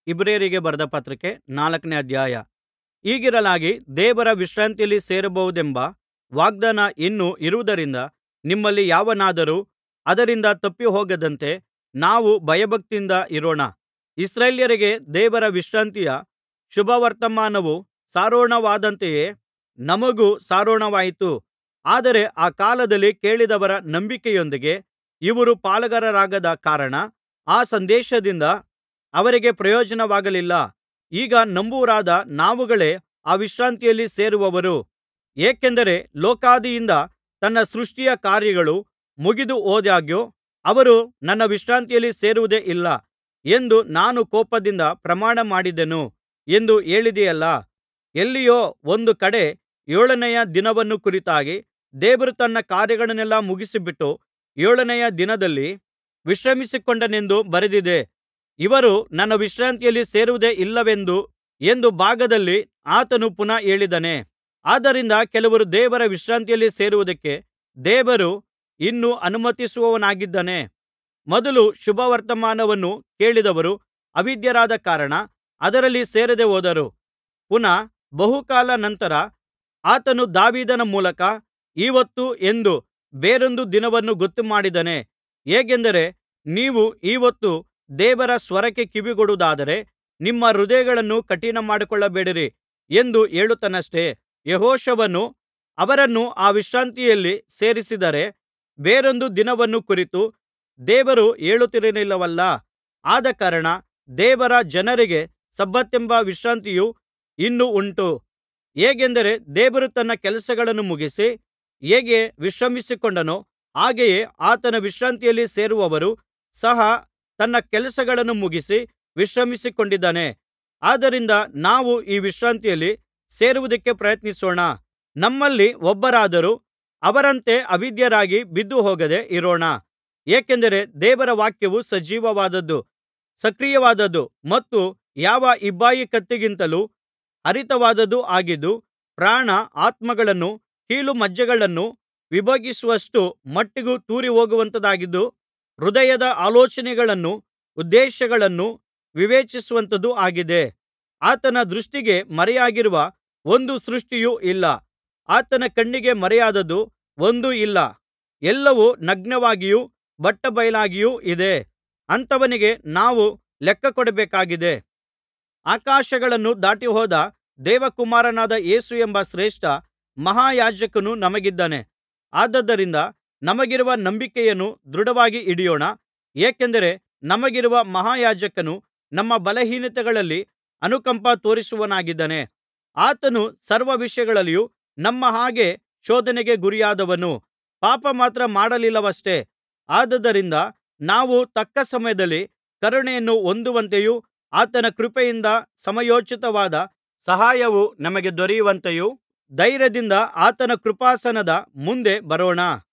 ಇಬ್ರಿಯರಿಗೆ ಬರೆದ ಪತ್ರಿಕೆ ನಾಲ್ಕನೇ ಅಧ್ಯಾಯ ಹೀಗಿರಲಾಗಿ ದೇವರ ವಿಶ್ರಾಂತಿಯಲ್ಲಿ ಸೇರಬಹುದೆಂಬ ವಾಗ್ದಾನ ಇನ್ನೂ ಇರುವುದರಿಂದ ನಿಮ್ಮಲ್ಲಿ ಯಾವನಾದರೂ ಅದರಿಂದ ತಪ್ಪಿಹೋಗದಂತೆ ನಾವು ಭಯಭಕ್ತಿಯಿಂದ ಇರೋಣ ಇಸ್ರಾಯೇಲ್ಯರಿಗೆ ದೇವರ ವಿಶ್ರಾಂತಿಯ ಶುಭವರ್ತಮಾನವು ಸಾರೋಣವಾದಂತೆಯೇ ನಮಗೂ ಸಾರೋಣವಾಯಿತು ಆದರೆ ಆ ಕಾಲದಲ್ಲಿ ಕೇಳಿದವರ ನಂಬಿಕೆಯೊಂದಿಗೆ ಇವರು ಪಾಲುಗಾರರಾಗದ ಕಾರಣ ಆ ಸಂದೇಶದಿಂದ ಅವರಿಗೆ ಪ್ರಯೋಜನವಾಗಲಿಲ್ಲ ಈಗ ನಂಬುವವರಾದ ನಾವುಗಳೇ ಆ ವಿಶ್ರಾಂತಿಯಲ್ಲಿ ಸೇರುವವರು ಏಕೆಂದರೆ ಲೋಕಾದಿಯಿಂದ ತನ್ನ ಸೃಷ್ಟಿಯ ಕಾರ್ಯಗಳು ಮುಗಿದು ಹೋದಾಗ್ಯೂ ಅವರು ನನ್ನ ವಿಶ್ರಾಂತಿಯಲ್ಲಿ ಸೇರುವುದೇ ಇಲ್ಲ ಎಂದು ನಾನು ಕೋಪದಿಂದ ಪ್ರಮಾಣ ಮಾಡಿದೆನು ಎಂದು ಹೇಳಿದೆಯಲ್ಲಾ ಎಲ್ಲಿಯೋ ಒಂದು ಕಡೆ ಏಳನೆಯ ದಿನವನ್ನು ಕುರಿತಾಗಿ ದೇವರು ತನ್ನ ಕಾರ್ಯಗಳನ್ನೆಲ್ಲಾ ಮುಗಿಸಿಬಿಟ್ಟು ಏಳನೆಯ ದಿನದಲ್ಲಿ ವಿಶ್ರಮಿಸಿಕೊಂಡನೆಂದು ಬರೆದಿದೆ ಇವರು ನನ್ನ ವಿಶ್ರಾಂತಿಯಲ್ಲಿ ಸೇರುವುದೇ ಇಲ್ಲವೆಂದು ಒಂದು ಭಾಗದಲ್ಲಿ ಆತನು ಪುನಃ ಹೇಳಿದ್ದಾನೆ ಆದ್ದರಿಂದ ಕೆಲವರು ದೇವರ ವಿಶ್ರಾಂತಿಯಲ್ಲಿ ಸೇರುವುದಕ್ಕೆ ದೇವರು ಇನ್ನೂ ಅನುಮತಿಸುವವನಾಗಿದ್ದಾನೆ ಮೊದಲು ಶುಭವರ್ತಮಾನವನ್ನು ಕೇಳಿದವರು ಅವಿಧೇಯರಾದ ಕಾರಣ ಅದರಲ್ಲಿ ಸೇರದೆ ಹೋದರು ಪುನಃ ಬಹುಕಾಲ ನಂತರ ಆತನು ದಾವೀದನ ಮೂಲಕ ಈಹೊತ್ತು ಎಂದು ಬೇರೊಂದು ದಿನವನ್ನು ಗೊತ್ತುಮಾಡಿದ್ದಾನೆ ಹೇಗೆಂದರೆ ನೀವು ಈಹೊತ್ತು ದೇವರ ಸ್ವರಕ್ಕೆ ಕಿವಿಗೊಡುವುದಾದರೆ ನಿಮ್ಮ ಹೃದಯಗಳನ್ನು ಕಠಿಣಮಾಡಿಕೊಳ್ಳಬೇಡಿರಿ ಎಂದು ಹೇಳುತ್ತಾನಷ್ಟೆ ಯೆಹೋಶುವನು ಅವರನ್ನು ಆ ವಿಶ್ರಾಂತಿಯಲ್ಲಿ ಸೇರಿಸಿದರೆ ಬೇರೊಂದು ದಿನವನ್ನು ಕುರಿತು ದೇವರು ಹೇಳುತ್ತಿರಲಿಲ್ಲವಲ್ಲಾ ಆದಕಾರಣ ದೇವರ ಜನರಿಗೆ ಸಬ್ಬತೆಂಬ ವಿಶ್ರಾಂತಿಯು ಇನ್ನೂ ಉಂಟು ಹೇಗೆಂದರೆ ದೇವರು ತನ್ನ ಕೆಲಸಗಳನ್ನು ಮುಗಿಸಿ ಹೇಗೆ ವಿಶ್ರಮಿಸಿಕೊಂಡನೋ ಹಾಗೆಯೇ ಆತನ ವಿಶ್ರಾಂತಿಯಲ್ಲಿ ಸೇರುವವರು ಸಹ ತನ್ನ ಕೆಲಸಗಳನ್ನು ಮುಗಿಸಿ ವಿಶ್ರಮಿಸಿಕೊಂಡಿದ್ದಾನೆ ಆದ್ದರಿಂದ ನಾವು ಈ ವಿಶ್ರಾಂತಿಯಲ್ಲಿ ಸೇರುವುದಕ್ಕೆ ಪ್ರಯತ್ನಿಸೋಣ ನಮ್ಮಲ್ಲಿ ಒಬ್ಬರಾದರೂ ಅವರಂತೆ ಅವಿಧೇಯರಾಗಿ ಬಿದ್ದುಹೋಗದೆ ಇರೋಣ ಏಕೆಂದರೆ ದೇವರ ವಾಕ್ಯವು ಸಜೀವವಾದದ್ದು ಸಕ್ರಿಯವಾದದ್ದು ಮತ್ತು ಯಾವ ಇಬ್ಬಾಯಿ ಕತ್ತಿಗಿಂತಲೂ ಹರಿತವಾದದ್ದೂ ಆಗಿದ್ದು ಪ್ರಾಣ ಆತ್ಮಗಳನ್ನೂ ಕೀಲುಮಜ್ಜೆಗಳನ್ನೂ ವಿಭಾಗಿಸುವಷ್ಟು ಮಟ್ಟಿಗೂ ತೂರಿಹೋಗುವಂಥದ್ದಾಗಿದ್ದು ಹೃದಯದ ಆಲೋಚನೆಗಳನ್ನೂ ಉದ್ದೇಶಗಳನ್ನೂ ವಿವೇಚಿಸುವಂಥದ್ದೂ ಆಗಿದೆ ಆತನ ದೃಷ್ಟಿಗೆ ಮರೆಯಾಗಿರುವ ಒಂದು ಸೃಷ್ಟಿಯೂ ಇಲ್ಲ ಆತನ ಕಣ್ಣಿಗೆ ಮರೆಯಾದದ್ದು ಒಂದೂ ಇಲ್ಲ ಎಲ್ಲವೂ ನಗ್ನವಾಗಿಯೂ ಬಟ್ಟಬಯಲಾಗಿಯೂ ಇದೆ ಅಂಥವನಿಗೆ ನಾವು ಲೆಕ್ಕಕೊಡಬೇಕಾಗಿದೆ ಆಕಾಶಗಳನ್ನು ದಾಟಿಹೋದ ದೇವಕುಮಾರನಾದ ಯೇಸು ಎಂಬ ಶ್ರೇಷ್ಠ ಮಹಾಯಾಜಕನು ನಮಗಿದ್ದಾನೆ ಆದುದರಿಂದ ನಮಗಿರುವ ನಂಬಿಕೆಯನ್ನು ದೃಢವಾಗಿ ಹಿಡಿಯೋಣ ಏಕೆಂದರೆ ನಮಗಿರುವ ಮಹಾಯಾಜಕನು ನಮ್ಮ ಬಲಹೀನತೆಗಳಲ್ಲಿ ಅನುಕಂಪ ತೋರಿಸುವವನಾಗಿದ್ದಾನೆ ಆತನು ಸರ್ವ ವಿಷಯಗಳಲ್ಲಿಯೂ ನಮ್ಮ ಹಾಗೆ ಶೋಧನೆಗೆ ಗುರಿಯಾದವನು ಪಾಪ ಮಾತ್ರ ಮಾಡಲಿಲ್ಲವಷ್ಟೆ ಆದುದರಿಂದ ನಾವು ತಕ್ಕ ಸಮಯದಲ್ಲಿ ಕರುಣೆಯನ್ನು ಹೊಂದುವಂತೆಯೂ ಆತನ ಕೃಪೆಯಿಂದ ಸಮಯೋಚಿತವಾದ ಸಹಾಯವು ನಮಗೆ ದೊರೆಯುವಂತೆಯೂ ಧೈರ್ಯದಿಂದ ಆತನ ಕೃಪಾಸನದ ಮುಂದೆ ಬರೋಣ